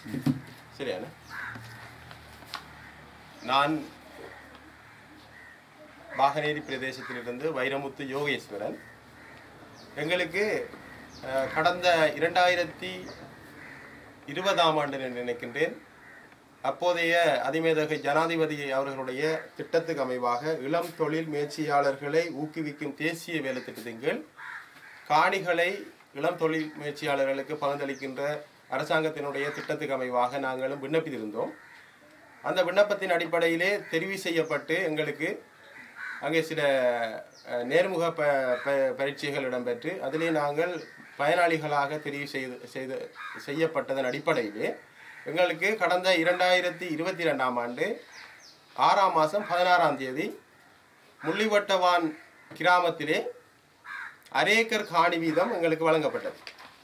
சரியான நான் வாகனேரி பிரதேசத்திலிருந்து வைரமுத்து யோகேஸ்வரன் எங்களுக்கு அஹ், கடந்த இரண்டாயிரத்தி இருபதாம் ஆண்டு நான் நினைக்கின்றேன் அப்போதைய அதிமேதக ஜனாதிபதி அவர்களுடைய திட்டத்துக்கு அமைவாக இளம் தொழில் முயற்சியாளர்களை ஊக்குவிக்கும் தேசிய வேலை திட்டத்தின் கீழ் காணிகளை இளம் தொழில் முயற்சியாளர்களுக்கு பகிர்ந்தளிக்கின்ற அரசாங்கத்தினுடைய திட்டத்துக்கு அமைவாக நாங்களும் விண்ணப்பித்திருந்தோம் அந்த விண்ணப்பத்தின் அடிப்படையிலே தெரிவு செய்யப்பட்டு எங்களுக்கு அங்கே சில அஹ், நேர்முக ப ப- பரீட்சைகள் இடம்பெற்று அதிலே நாங்கள் பயனாளிகளாக தெரிவு செய்து செய்து செய்யப்பட்டதன் அடிப்படையிலே எங்களுக்கு கடந்த இரண்டாயிரத்தி இருபத்தி ரெண்டாம் ஆண்டு ஆறாம் மாதம் பதினாறாம் தேதி முள்ளிவட்டவான் கிராமத்திலே அரேக்கர் காணி வீதம் எங்களுக்கு வழங்கப்பட்டது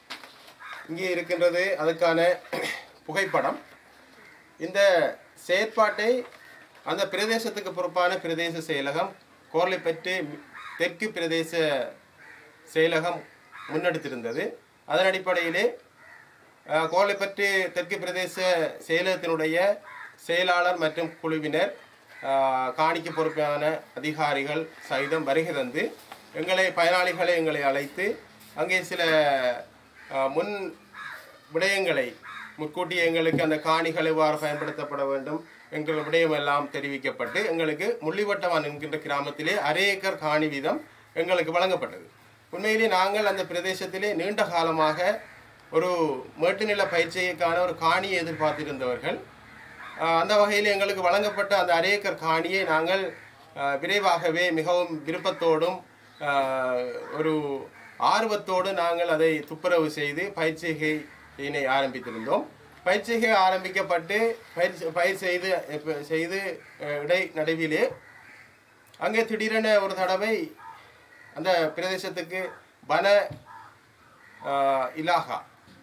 இங்கே இருக்கின்றது அதுக்கான புகைப்படம் இந்த செயற்பாட்டை அந்த பிரதேசத்துக்கு பொறுப்பான பிரதேச செயலகம் கோர்லைப்பற்று தெற்கு பிரதேச செயலகம் முன்னெடுத்திருந்தது அதன் அடிப்படையிலே அஹ், கோர்லைப்பற்று தெற்கு பிரதேச செயலகத்தினுடைய செயலாளர் மற்றும் குழுவினர் அஹ், காணிக்கு பொறுப்பான அதிகாரிகள் சகிதம் வருகை தந்து எங்களை பயனாளிகளை எங்களை அழைத்து அங்கே சில அஹ், முன் விடயங்களை முன்கூட்டி எங்களுக்கு அந்த காணிகள் எவ்வாறு பயன்படுத்தப்பட வேண்டும் என்கிற விடயம் எல்லாம் தெரிவிக்கப்பட்டு எங்களுக்கு முள்ளிவட்டவான் என்கின்ற கிராமத்திலே அரை ஏக்கர் காணி வீதம் எங்களுக்கு வழங்கப்பட்டது உண்மையிலே நாங்கள் அந்த பிரதேசத்திலே நீண்ட காலமாக ஒரு மேட்டுநில பயிற்சிக்கான ஒரு காணியை எதிர்பார்த்திருந்தவர்கள் ஆஹ் அந்த வகையில் எங்களுக்கு வழங்கப்பட்ட அந்த அரை ஏக்கர் காணியை நாங்கள் ஆஹ் விரைவாகவே மிகவும் விருப்பத்தோடும் ஆஹ் ஒரு ஆர்வத்தோடு நாங்கள் அதை துப்புரவு செய்து பயிற்சிகையினை ஆரம்பித்திருந்தோம் பயிற்சிகை ஆரம்பிக்கப்பட்டு பயிர் பயிர் செய்து எப்ப- செய்து அஹ், இடை நடுவிலே அங்கே திடீரென ஒரு தடவை அந்த பிரதேசத்துக்கு வன ஆஹ், இலாகா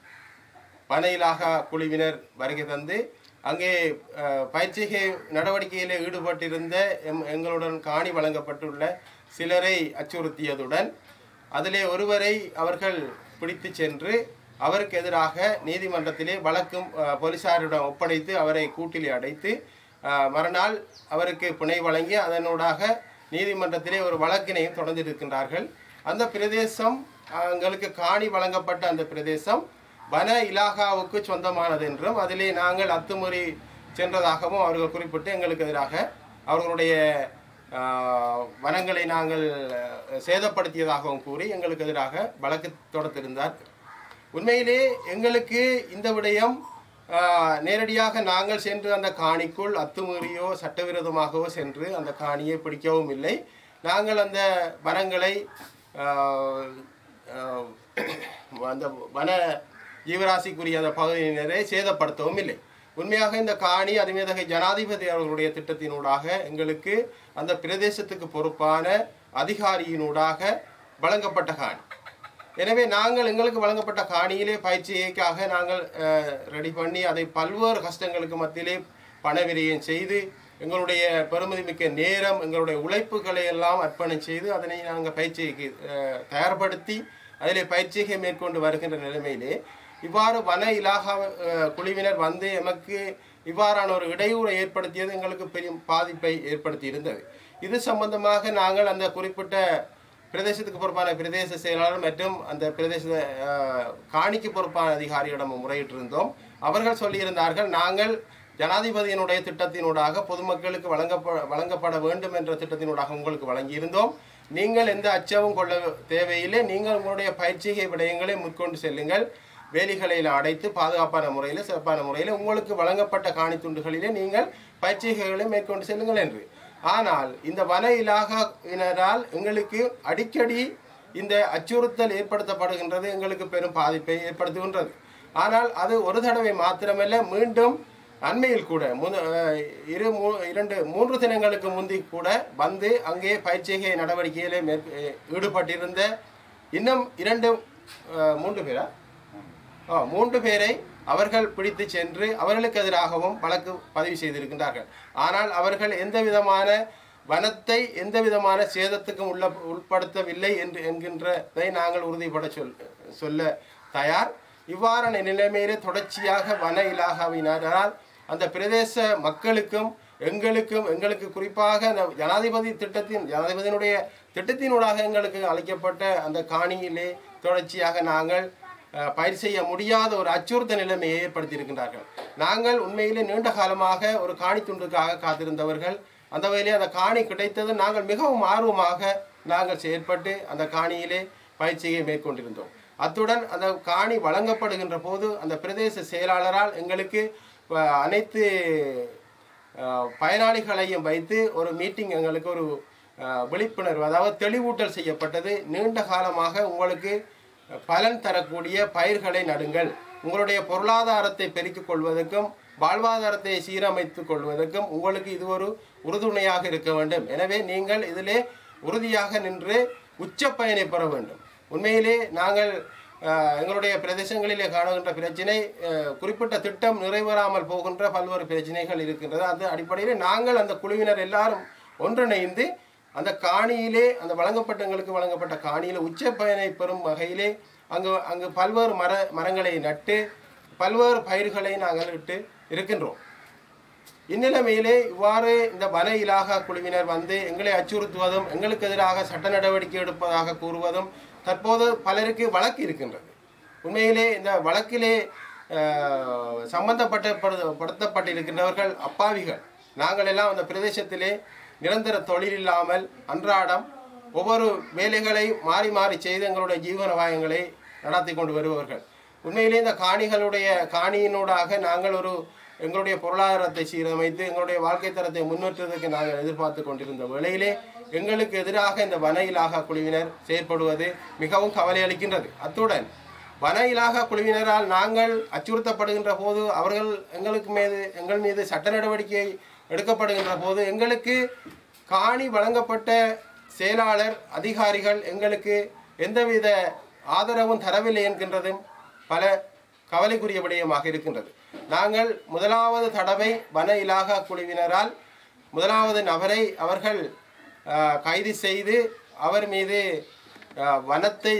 வன இலாகா குழுவினர் வருகை தந்து அங்கே அஹ், பயிற்சிகை நடவடிக்கையில் ஈடுபட்டிருந்த எம் எங்களுடன் காணி வழங்கப்பட்டுள்ள சிலரை அச்சுறுத்தியதுடன் அதிலே ஒருவரை அவர்கள் பிடித்து சென்று அவருக்கு எதிராக நீதிமன்றத்திலே வழக்கும் அஹ், போலீசாரிடம் ஒப்படைத்து அவரை கூட்டிலே அடைத்து அஹ், மறுநாள் அவருக்கு பிணை வழங்கி அதனூடாக நீதிமன்றத்திலே ஒரு வழக்கினையும் தொடர்ந்திருக்கின்றார்கள் அந்த பிரதேசம் அஹ், எங்களுக்கு காணி வழங்கப்பட்ட அந்த பிரதேசம் வன இலாகாவுக்கு சொந்தமானது என்றும் அதிலே நாங்கள் அத்துமுறை சென்றதாகவும் அவர்கள் குறிப்பிட்டு எங்களுக்கு எதிராக அவர்களுடைய ஆஹ், வனங்களை நாங்கள் அஹ், சேதப்படுத்தியதாகவும் கூறி எங்களுக்கு எதிராக வழக்கு தொடுத்திருந்தார் உண்மையிலே எங்களுக்கு இந்த விடயம் ஆஹ், நேரடியாக நாங்கள் சென்று அந்த காணிக்குள் அத்துமீறியோ சட்டவிரோதமாகவோ சென்று அந்த காணியை பிடிக்கவும் இல்லை நாங்கள் அந்த வனங்களை ஆஹ், ஆஹ், அந்த வன ஜீவராசிக்குரிய அந்த பகுதியினரை சேதப்படுத்தவும் இல்லை உண்மையாக இந்த காணி அதுமேதகை ஜனாதிபதி அவர்களுடைய திட்டத்தினூடாக எங்களுக்கு அந்த பிரதேசத்துக்கு பொறுப்பான அதிகாரியினூடாக வழங்கப்பட்ட காணி எனவே நாங்கள் எங்களுக்கு வழங்கப்பட்ட காணியிலே பயிற்சிக்காக நாங்கள் ரெடி பண்ணி அதை பல்வேறு கஷ்டங்களுக்கு மத்தியிலே பண விரயம் செய்து எங்களுடைய பெருமதிமிக்க நேரம் எங்களுடைய உழைப்புகளை எல்லாம் அர்ப்பணம் செய்து அதனை நாங்கள் பயிற்சிக்கு அஹ், தயார்படுத்தி அதிலே பயிற்சியை மேற்கொண்டு வருகின்ற நிலைமையிலே இவ்வாறு வன இலாகா அஹ், குழுவினர் வந்து எமக்கு இவ்வாறான ஒரு இடையூறை ஏற்படுத்தியது எங்களுக்கு பெரும் பாதிப்பை ஏற்படுத்தி இருந்தது இது சம்பந்தமாக நாங்கள் அந்த குறிப்பிட்ட பிரதேசத்துக்கு பொறுப்பான பிரதேச செயலாளர் மற்றும் அந்த பிரதேச அஹ், காணிக்கு பொறுப்பான அதிகாரியிடம் முறையிட்டிருந்தோம் அவர்கள் சொல்லியிருந்தார்கள் நாங்கள் ஜனாதிபதியினுடைய திட்டத்தினூடாக பொதுமக்களுக்கு வழங்கப்ப வழங்கப்பட வேண்டும் என்ற திட்டத்தினூடாக உங்களுக்கு வழங்கியிருந்தோம் நீங்கள் எந்த அச்சமும் கொள்ள தேவையில்லை நீங்கள் உங்களுடைய பயிற்சிகை விடயங்களை முற்கொண்டு செல்லுங்கள் வேலிகளில் அடைத்து பாதுகாப்பான முறையில் சிறப்பான முறையில் உங்களுக்கு வழங்கப்பட்ட காணி துண்டுகளிலே நீங்கள் பயிற்சிகைகளை மேற்கொண்டு செல்லுங்கள் என்று ஆனால் இந்த வன இலாகாவினரால் எங்களுக்கு அடிக்கடி இந்த அச்சுறுத்தல் ஏற்படுத்தப்படுகின்றது எங்களுக்கு பெரும் பாதிப்பை ஏற்படுத்துகின்றது ஆனால் அது ஒரு தடவை மாத்திரமல்ல மீண்டும் அண்மையில் கூட முத- அஹ் இரு மூ இரண்டு மூன்று தினங்களுக்கு முந்தி கூட வந்து அங்கே பயிற்சிகை நடவடிக்கையிலே மேற் ஈடுபட்டிருந்த இன்னும் இரண்டு அஹ், மூன்று பேரா ஆ, மூன்று பேரை அவர்கள் பிடித்து சென்று அவர்களுக்கு எதிராகவும் வழக்கு பதிவு செய்திருக்கின்றார்கள் ஆனால் அவர்கள் எந்த விதமான வனத்தை எந்த விதமான சேதத்துக்கும் உள்ள உட்படுத்தவில்லை என்று என்கின்றதை நாங்கள் உறுதிப்பட சொல் சொல்ல தயார் இவ்வாறான நிலைமையிலே தொடர்ச்சியாக வன இலாகாவினரால் அந்த பிரதேச மக்களுக்கும் எங்களுக்கும் எங்களுக்கு குறிப்பாக அந்த ஜனாதிபதி திட்டத்தின் ஜனாதிபதியினுடைய திட்டத்தினூடாக எங்களுக்கு அளிக்கப்பட்ட அந்த காணியிலே தொடர்ச்சியாக நாங்கள் அஹ், பயிர் செய்ய முடியாத ஒரு அச்சுறுத்த நிலைமையை ஏற்படுத்தியிருக்கின்றார்கள் நாங்கள் உண்மையிலே நீண்ட காலமாக ஒரு காணி துண்டுக்காக காத்திருந்தவர்கள் அந்த வகையிலே அந்த காணி கிடைத்தது நாங்கள் மிகவும் ஆர்வமாக நாங்கள் செயற்பட்டு அந்த காணியிலே பயிற்சியை மேற்கொண்டிருந்தோம் அத்துடன் அந்த காணி வழங்கப்படுகின்ற போது அந்த பிரதேச செயலாளரால் எங்களுக்கு அஹ், அனைத்து அஹ், பயனாளிகளையும் வைத்து ஒரு மீட்டிங் எங்களுக்கு ஒரு அஹ், விழிப்புணர்வு அதாவது தெளிவூட்டல் செய்யப்பட்டது நீண்ட காலமாக உங்களுக்கு பலன் தரக்கூடிய பயிர்களை நடுங்கள் உங்களுடைய பொருளாதாரத்தை பெருக்கிக் கொள்வதற்கும் வாழ்வாதாரத்தை சீரமைத்துக் கொள்வதற்கும் உங்களுக்கு இது ஒரு உறுதுணையாக இருக்க வேண்டும் எனவே நீங்கள் இதிலே உறுதியாக நின்று உச்ச பயனை பெற வேண்டும் உண்மையிலே நாங்கள் அஹ், எங்களுடைய பிரதேசங்களிலே காணுகின்ற பிரச்சினை அஹ், குறிப்பிட்ட திட்டம் நிறைவேறாமல் போகின்ற பல்வேறு பிரச்சனைகள் இருக்கின்றது அந்த அடிப்படையில் நாங்கள் அந்த குழுவினர் எல்லாரும் ஒன்றிணைந்து அந்த காணியிலே அந்த வழங்கப்பட்ட எங்களுக்கு வழங்கப்பட்ட காணியிலே உச்ச பயனை பெறும் வகையிலே அங்கு அங்கு பல்வேறு மர மரங்களை நட்டு பல்வேறு பயிர்களை நாங்கள் இட்டு இருக்கின்றோம் இந்நிலைமையிலே இவ்வாறு இந்த வன இலாகா குழுவினர் வந்து எங்களை அச்சுறுத்துவதும் எங்களுக்கு எதிராக சட்ட நடவடிக்கை எடுப்பதாக கூறுவதும் தற்போது பலருக்கு வழக்கு இருக்கின்றது உண்மையிலே இந்த வழக்கிலே அஹ், சம்பந்தப்பட்ட படு- படுத்தப்பட்டிருக்கின்றவர்கள் அப்பாவிகள் நாங்கள் எல்லாம் அந்த பிரதேசத்திலே நிரந்தர தொழில் இல்லாமல் அன்றாடம் ஒவ்வொரு வேலைகளை மாறி மாறி செய்து எங்களுடைய ஜீவனோபாயங்களை நடத்தி கொண்டு வருபவர்கள் உண்மையிலே இந்த காணிகளுடைய காணியினூடாக நாங்கள் ஒரு எங்களுடைய பொருளாதாரத்தை சீரமைத்து எங்களுடைய வாழ்க்கை தரத்தை முன்னேற்றுவதற்கு நாங்கள் எதிர்பார்த்து கொண்டிருந்த வேளையிலே எங்களுக்கு எதிராக இந்த வன இலாகா குழுவினர் செயற்படுவது மிகவும் கவலை அளிக்கின்றது அத்துடன் வன இலாகா குழுவினரால் நாங்கள் அச்சுறுத்தப்படுகின்ற போது அவர்கள் எங்களுக்கு மீது எங்கள் மீது சட்ட நடவடிக்கை எடுக்கப்படுகின்ற போது எங்களுக்கு காணி வழங்கப்பட்ட செயலாளர் அதிகாரிகள் எங்களுக்கு எந்தவித ஆதரவும் தரவில்லை என்கின்றதும் பல கவலைக்குரிய விடயமாக இருக்கின்றது நாங்கள் முதலாவது தடவை வன இலாகா குழுவினரால் முதலாவது நபரை அவர்கள் ஆஹ், கைது செய்து அவர் மீது ஆஹ், வனத்தை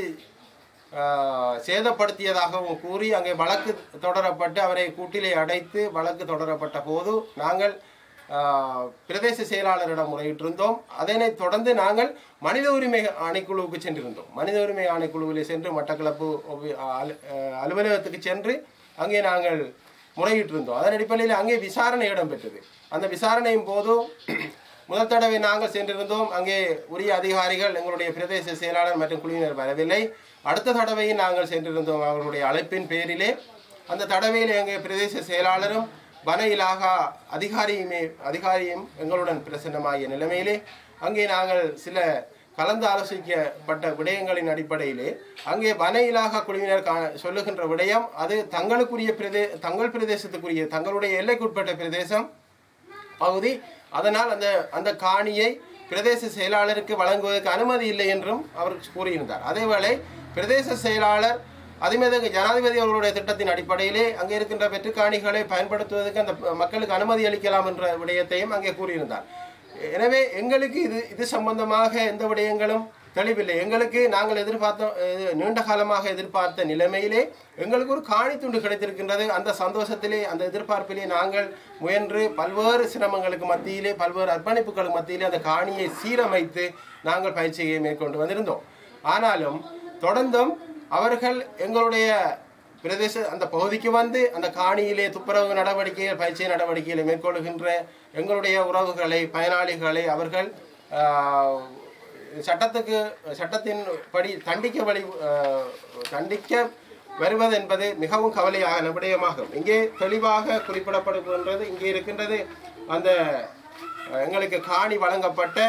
ஆஹ், சேதப்படுத்தியதாகவும் கூறி அங்கே வழக்கு தொடரப்பட்டு அவரை கூட்டிலே அடைத்து வழக்கு தொடரப்பட்ட போது நாங்கள் ஆஹ், பிரதேச செயலாளரிடம் முறையிட்டிருந்தோம் அதனைத் தொடர்ந்து நாங்கள் மனித உரிமை ஆணைக்குழுவுக்கு சென்றிருந்தோம் மனித உரிமை ஆணைக்குழுவிலே சென்று மட்டக்களப்பு ஒவ்வி- அலு- அஹ், அலுவலகத்துக்கு சென்று அங்கே நாங்கள் முறையிட்டிருந்தோம் அதன் அடிப்படையில் அங்கே விசாரணை இடம்பெற்றது அந்த விசாரணையின் போது முதல் தடவை நாங்கள் சென்றிருந்தோம் அங்கே உரிய அதிகாரிகள் எங்களுடைய பிரதேச செயலாளர் மற்றும் குழுவினர் வரவில்லை அடுத்த தடவையும் நாங்கள் சென்றிருந்தோம் அவர்களுடைய அழைப்பின் பேரிலே அந்த தடவையில் எங்கள் பிரதேச செயலாளரும் வன இலாகா அதிகாரியுமே அதிகாரியும் எங்களுடன் பிரசன்னமாகிய நிலைமையிலே அங்கே நாங்கள் சில கலந்து ஆலோசிக்கப்பட்ட விடயங்களின் அடிப்படையிலே அங்கே வன இலாகா குழுவினர் கா- சொல்லுகின்ற விடயம் அது தங்களுக்குரிய பிரதே தங்கள் பிரதேசத்துக்குரிய தங்களுடைய எல்லைக்குட்பட்ட பிரதேசம் பகுதி அதனால் அந்த அந்த காணியை பிரதேச செயலாளருக்கு வழங்குவதற்கு அனுமதி இல்லை என்றும் அவர் கூறியிருந்தார் அதேவேளை பிரதேச செயலாளர் அதிமீது ஜனாதிபதி அவர்களுடைய திட்டத்தின் அடிப்படையிலே அங்கே இருக்கின்ற வெற்று காணிகளை பயன்படுத்துவதற்கு அந்த மக்களுக்கு அனுமதி அளிக்கலாம் என்ற விடயத்தையும் அங்கே கூறியிருந்தார் எனவே எங்களுக்கு இது இது சம்பந்தமாக எந்த விடயங்களும் தெளிவில்லை எங்களுக்கு நாங்கள் எதிர்பார்த்த அஹ், நீண்ட காலமாக எதிர்பார்த்த நிலைமையிலே எங்களுக்கு ஒரு காணி துண்டு கிடைத்திருக்கின்றது அந்த சந்தோஷத்திலே அந்த எதிர்பார்ப்பிலே நாங்கள் முயன்று பல்வேறு சிரமங்களுக்கு மத்தியிலே பல்வேறு அர்ப்பணிப்புகளுக்கு மத்தியிலே அந்த காணியை சீரமைத்து நாங்கள் பயிற்சியை மேற்கொண்டு வந்திருந்தோம் ஆனாலும் தொடர்ந்தும் அவர்கள் எங்களுடைய பிரதேச அந்த பகுதிக்கு வந்து அந்த காணியிலே துப்புரவு நடவடிக்கைகள் பயிற்சி நடவடிக்கைகளை மேற்கொள்கின்ற எங்களுடைய உறவுகளை பயனாளிகளை அவர்கள் ஆஹ், சட்டத்துக்கு சட்டத்தின் படி தண்டிக்க வழி ஆஹ், தண்டிக்க வருவது என்பது மிகவும் கவலையான விடயமாகும் இங்கே தெளிவாக குறிப்பிடப்படுகின்றது இங்கே இருக்கின்றது அந்த அஹ், எங்களுக்கு காணி வழங்கப்பட்ட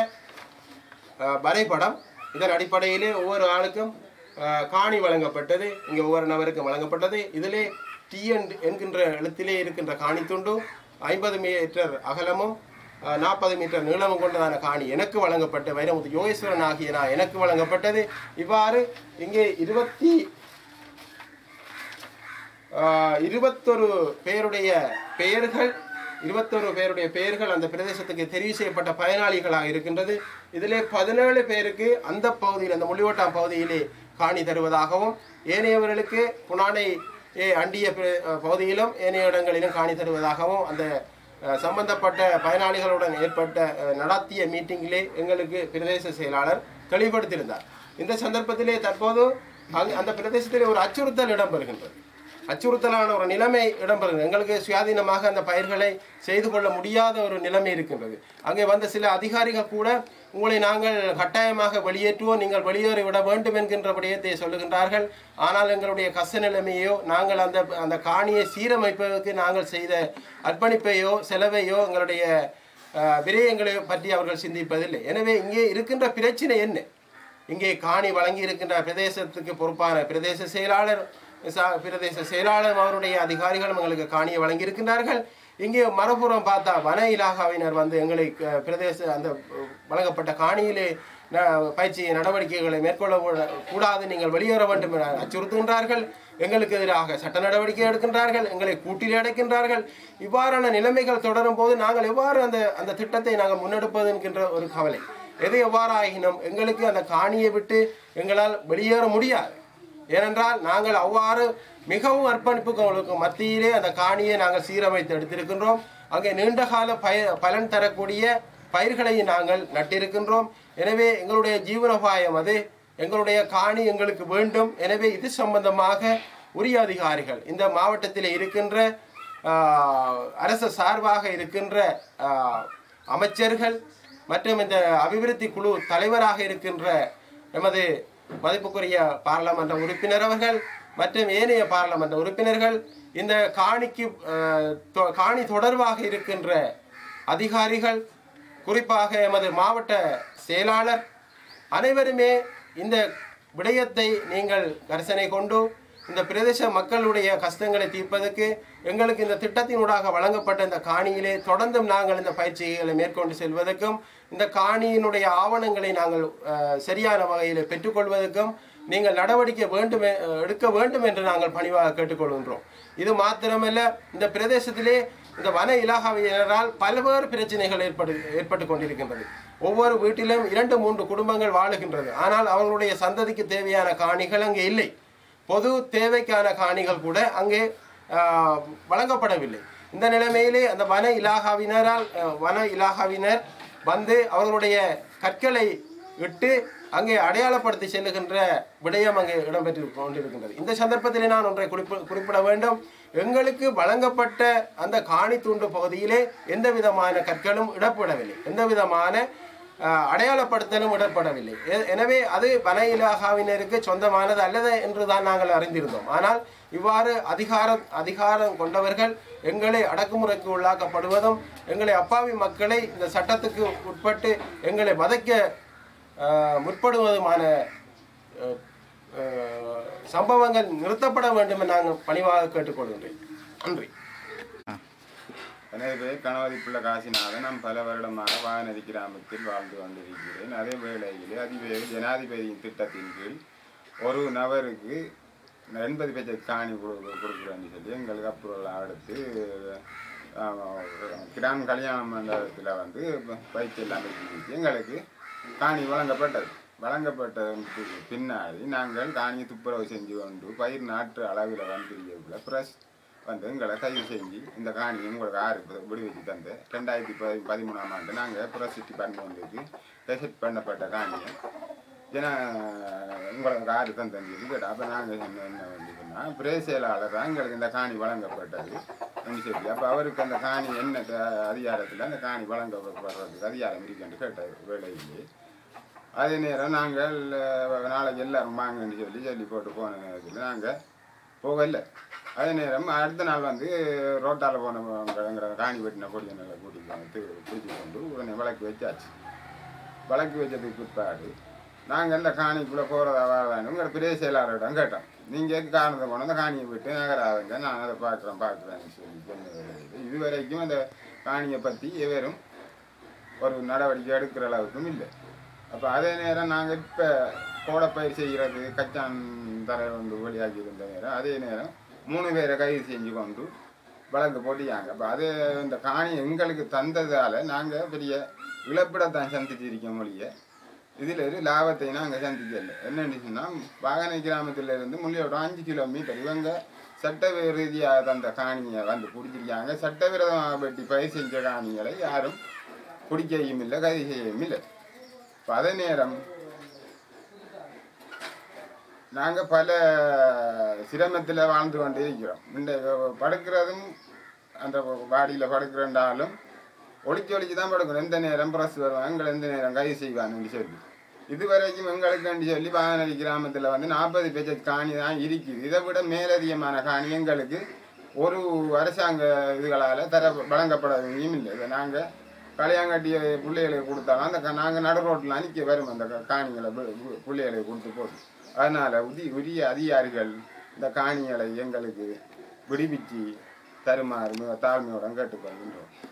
அஹ், வரைபடம் இதன் அடிப்படையிலே ஒவ்வொரு ஆளுக்கும் அஹ், காணி வழங்கப்பட்டது இங்கே ஒவ்வொரு நபருக்கும் வழங்கப்பட்டது இதிலே டி என்கின்ற எழுத்திலே இருக்கின்ற காணி துண்டு ஐம்பது மீட்டர் அகலமும் நாற்பது மீட்டர் நீளமும் கொண்டதான காணி எனக்கு வழங்கப்பட்ட வைரமுத்து யோகேஸ்வரன் ஆகிய நான் எனக்கு வழங்கப்பட்டது இவ்வாறு இங்கே இருபத்தி ஆஹ், இருபத்தொரு பேருடைய பெயர்கள் இருபத்தொரு பேருடைய பெயர்கள் அந்த பிரதேசத்துக்கு தெரிவு செய்யப்பட்ட பயனாளிகளாக இருக்கின்றது இதிலே பதினேழு பேருக்கு அந்த பகுதியில் அந்த முள்ளிவட்டாம் பகுதியிலே காணி தருவதாகவும் ஏனையவர்களுக்கு புனானை ஏ அண்டிய பிர- அஹ், பகுதியிலும் ஏனைய இடங்களிலும் காணி தருவதாகவும் அந்த அஹ், சம்பந்தப்பட்ட பயனாளிகளுடன் ஏற்பட்ட அஹ், நடத்திய மீட்டிங்கிலே எங்களுக்கு பிரதேச செயலாளர் தெளிவுபடுத்தியிருந்தார் இந்த சந்தர்ப்பத்திலே தற்போது அங்கு- அந்த பிரதேசத்திலே ஒரு அச்சுறுத்தல் இடம்பெறுகின்றது அச்சுறுத்தலான ஒரு நிலைமை இடம்பெறுகிறது எங்களுக்கு சுயாதீனமாக அந்த பயிர்களை செய்து கொள்ள முடியாத ஒரு நிலைமை இருக்கின்றது அங்கே வந்த சில அதிகாரிகள் கூட உங்களை நாங்கள் கட்டாயமாக வெளியேற்றுவோம் நீங்கள் வெளியேறி விட வேண்டும் என்கின்ற விடயத்தை சொல்லுகின்றார்கள் ஆனால் எங்களுடைய கஷ்ட நிலைமையோ நாங்கள் அந்த அந்த காணியை சீரமைப்பதற்கு நாங்கள் செய்த அர்ப்பணிப்பையோ செலவையோ எங்களுடைய அஹ், விரயங்களை பற்றி அவர்கள் சிந்திப்பதில்லை எனவே இங்கே இருக்கின்ற பிரச்சனை என்ன இங்கே காணி வழங்கி இருக்கின்ற பிரதேசத்துக்கு பொறுப்பான பிரதேச செயலாளர் ச- பிரதேச செயலாளர் அவருடைய அதிகாரிகளும் எங்களுக்கு காணியை வழங்கி இருக்கின்றார்கள் இங்கே மறுபுறம் பார்த்தா வன இலாகாவினர் வந்து எங்களை க- பிரதேச அந்த அஹ், வழங்கப்பட்ட காணியிலே ந- பயிற்சி நடவடிக்கைகளை மேற்கொள்ள கூட- கூடாது நீங்கள் வெளியேற வேண்டும் என அச்சுறுத்துகின்றார்கள் எங்களுக்கு எதிராக சட்ட நடவடிக்கை எடுக்கின்றார்கள் எங்களை கூட்டில் அடைக்கின்றார்கள் இவ்வாறான நிலைமைகள் தொடரும் போது நாங்கள் எவ்வாறு அந்த அந்த திட்டத்தை நாங்கள் முன்னெடுப்பது என்கின்ற ஒரு கவலை எது எவ்வாறாயினும் எங்களுக்கு அந்த காணியை விட்டு எங்களால் வெளியேற முடியாது ஏனென்றால் நாங்கள் அவ்வாறு மிகவும் அர்ப்பணிப்புகளுக்கு மத்தியிலே அந்த காணியை நாங்கள் சீரமைத்து எடுத்திருக்கின்றோம் அங்கே நீண்டகால பய பலன் தரக்கூடிய பயிர்களை நாங்கள் நட்டிருக்கின்றோம் எனவே எங்களுடைய ஜீவனோபாயம் அது எங்களுடைய காணி எங்களுக்கு வேண்டும் எனவே இது சம்பந்தமாக உரிய அதிகாரிகள் இந்த மாவட்டத்தில் இருக்கின்ற ஆஹ், அரசு சார்பாக இருக்கின்ற ஆஹ், அமைச்சர்கள் மற்றும் இந்த அபிவிருத்தி குழு தலைவராக இருக்கின்ற எமது மதிப்புக்குரிய பாராளுமன்ற உறுப்பினர் அவர்கள் மற்றும் ஏனைய பாராளுமன்ற உறுப்பினர்கள் இந்த காணிக்கு அஹ், தொ- காணி தொடர்பாக இருக்கின்ற அதிகாரிகள் குறிப்பாக எமது மாவட்ட செயலாளர் அனைவருமே இந்த விடயத்தை நீங்கள் கரிசனை கொண்டு இந்த பிரதேச மக்களுடைய கஷ்டங்களை தீர்ப்பதற்கு எங்களுக்கு இந்த திட்டத்தினூடாக வழங்கப்பட்ட இந்த காணியிலே தொடர்ந்தும் நாங்கள் இந்த பயிற்சிகளை மேற்கொண்டு செல்வதற்கும் இந்த காணியினுடைய ஆவணங்களை நாங்கள் அஹ், சரியான வகையில் பெற்றுக்கொள்வதற்கும் நீங்கள் நடவடிக்கை வேண்டும் எ- எடுக்க வேண்டும் என்று நாங்கள் பணிவாக கேட்டுக்கொள்கின்றோம் இது மாத்திரமல்ல இந்த பிரதேசத்திலே இந்த வன இலாகாவினரால் பல்வேறு பிரச்சனைகள் ஏற்படு ஏற்பட்டு கொண்டிருக்கின்றது ஒவ்வொரு வீட்டிலும் இரண்டு மூன்று குடும்பங்கள் வாழுகின்றது ஆனால் அவர்களுடைய சந்ததிக்கு தேவையான காணிகள் அங்கே இல்லை பொது தேவைக்கான காணிகள் கூட அங்கே ஆஹ், வழங்கப்படவில்லை இந்த நிலைமையிலே அந்த வன இலாகாவினரால் அஹ், வன இலாகாவினர் வந்து அவர்களுடைய கற்களை இட்டு அங்கே அடையாளப்படுத்தி செல்லுகின்ற விடயம் அங்கே இடம்பெற்று கொண்டிருக்கின்றது இந்த சந்தர்ப்பத்தில் நான் ஒன்றை குறிப்பு குறிப்பிட வேண்டும் எங்களுக்கு வழங்கப்பட்ட அந்த காணி துண்டு பகுதியிலே எந்த விதமான கற்களும் இடப்படவில்லை எந்த விதமான அஹ், அடையாளப்படுத்தலும் இடப்படவில்லை எ- எனவே அது வன இலாகாவினருக்கு சொந்தமானது அல்லது என்று தான் நாங்கள் அறிந்திருந்தோம் ஆனால் இவ்வாறு அதிகாரம் அதிகாரம் கொண்டவர்கள் எங்களை அடக்குமுறைக்கு உள்ளாக்கப்படுவதும் எங்களை அப்பாவி மக்களை இந்த சட்டத்துக்கு உட்பட்டு எங்களை வதைக்க அஹ், முற்படுவதுமான அஹ், அஹ், சம்பவங்கள் நிறுத்தப்பட வேண்டும் என நாங்கள் பணிவாக கேட்டுக்கொள்கின்றேன் நன்றி எனது பெயர் கணவதி பிள்ளை காசிநாதன் நான் பல வருடமாக வானதி கிராமத்தில் வாழ்ந்து கொண்டிருக்கிறேன் அதே வேளையிலே அதிவேக ஜனாதிபதியின் திட்டத்தின் கீழ் ஒரு நபருக்கு எண்பது பேச்சை காணி கொடு- கொடுக்குறேன்னு சொல்லி எங்களுக்கு அப்ரூவல் எடுத்து ஆஹ், கிராம கல்யாண மண்டபத்தில் வந்து ப- பயிற்சி எல்லாம் வச்சு எங்களுக்கு காணி வழங்கப்பட்டது வழங்கப்பட்டதற்கு பின்னாடி நாங்கள் காணியை துப்புரவு செஞ்சு கொண்டு பயிர் நாட்டு அளவில் வந்துருக்கக்குள்ள ப்ரெஸ் வந்து எங்களை கைது செஞ்சு இந்த காணி உங்களுக்கு ஆறு விடுவிச்சு தந்து ரெண்டாயிரத்தி பதி பதிமூணாம் ஆண்டு நாங்கள் ப்ரெஸ் டிபார்ட்மெண்ட்டுக்கு ரெசிட் பண்ணப்பட்ட காணியை ஏன்னா உங்களுக்கு ஆறு தந்தேன்னு சொல்லி கேட்டோம் அப்போ நாங்கள் என்ன என்ன வேண்டியதுன்னா பிரே செயலாளர் தான் எங்களுக்கு இந்த காணி வழங்கப்பட்டது அப்படின்னு சொல்லி அப்போ அவருக்கு அந்த காணி என்ன த- அதிகாரத்தில் அந்த காணி வழங்கப்படுறதுக்கு அதிகாரம் இருக்குன்னு கேட்டார் வேலையிலே அதே நேரம் நாங்கள் அஹ், நாளைக்கு எல்லாரும் வாங்கன்னு சொல்லி சொல்லி போட்டு போன நேரத்தில் நாங்கள் போகல அதே நேரம் அடுத்த நாள் வந்து ரோட்டால் போனவங்கிற காணி வெட்டின பொடிய நல்லா கூட்டிட்டு வந்து பிடிச்சி கொண்டு உடனே விளக்கு வச்சாச்சு விளக்கு வச்சதுக்கு பிற்பாடு நாங்கள் இந்த காணிக்குள்ளே போகிறதா வரதான்னு உங்களை பெரிய செயலாளரிடம் கேட்டோம் நீங்கள் காரணத்தை கொண்டு அந்த காணியை விட்டு நகராதுங்க நான் அதை பார்க்குறேன் பார்க்குறேன்னு சொல்லி சொன்னது இது வரைக்கும் அந்த காணியை பற்றி எவரும் ஒரு நடவடிக்கை எடுக்கிற அளவுக்கும் இல்லை அப்போ அதே நேரம் நாங்கள் இப்போ கோடப்பயிர் செய்கிறது கச்சான் தரை வந்து வெளியாகி இருந்த நேரம் அதே நேரம் மூணு பேரை கைது செஞ்சு கொண்டு வழக்கு போட்டியாங்க அப்போ அது இந்த காணி எங்களுக்கு தந்ததால் நாங்கள் பெரிய இழப்பிடத்தான் சந்திச்சிருக்க மொழிய இதில் ஒரு லாபத்தை நாங்கள் சந்திக்கல என்னன்னு சொன்னால் வாகனை கிராமத்தில் இருந்து முள்ளியோட அஞ்சு கிலோமீட்டர் இவங்க சட்ட ரீதியாக தந்த காணியை வந்து பிடிச்சிருக்காங்க சட்டவிரோதமாக வெட்டி பயிர் செஞ்ச காணிகளை யாரும் பிடிக்கவும் இல்லை கைது செய்யவும் இல்லை இப்போ அதே நேரம் நாங்கள் பல சிரமத்தில் வாழ்ந்து கொண்டு இருக்கிறோம் இந்த படுக்கிறதும் அந்த வாடியில் படுக்கிறண்டாலும் ஒளிச்சு ஒளிச்சு தான் படுக்கணும் எந்த நேரம் பிரஸ் வருவாங்க எங்களை எந்த நேரம் கைது செய்வாங்கன்னு சொல்லி இதுவரைக்கும் எங்களுக்குன்னு சொல்லி பாகனடி கிராமத்தில் வந்து நாற்பது பேச்ச காணி தான் இருக்குது இதை விட மேலதிகமான காணி எங்களுக்கு ஒரு அரசாங்க இதுகளால் தர வழங்கப்படவும் இல்லை இதை நாங்கள் கல்யாங்கட்டிய பிள்ளைகளுக்கு கொடுத்தாலும் அந்த நாங்கள் நடு ரோட்டில் அணிக்க வரும் அந்த க- காணிகளை பு- பு- பிள்ளைகளுக்கு கொடுத்து போட்டு அதனால் உதி உரிய அதிகாரிகள் இந்த காணிகளை எங்களுக்கு விடுவிச்சு தருமாறு மிக தாழ்மையுடன் கேட்டுக்கொள்கின்றோம்